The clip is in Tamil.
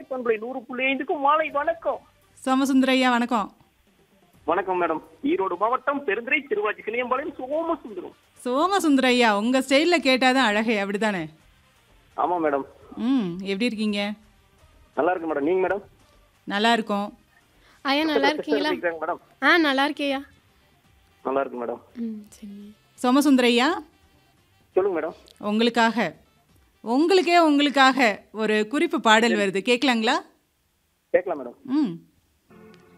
பண்பலை நூறு புள்ளி ஐந்துக்கும் மாலை வணக்கம் சோமசுந்தர ஐயா வணக்கம் வணக்கம் மேடம் ஈரோடு மாவட்டம் பெருந்துறை திருவாச்சி கிளியம்பாளையம் சோமசுந்தரம் சோமசுந்தர ஐயா உங்கள் ஸ்டைலில் கேட்டாதான் அழகே அப்படிதானே ஆமா மேடம் ம் எப்படி இருக்கீங்க நல்லா இருக்கு மேடம் நீங்க மேடம் நல்லா இருக்கோம் ஐயா நல்லா இருக்கீங்களா இருக்காங்க மேடம் ஆ நல்லா இருக்கேயா நல்லா இருக்கு மேடம் ம் சரி சோமசுந்தர ஐயா சொல்லுங்க மேடம் உங்களுக்காக உங்களுக்கே உங்களுக்காக ஒரு குறிப்பு பாடல் வருது கேட்கலாங்களா கேட்கலாம் மேடம் ம்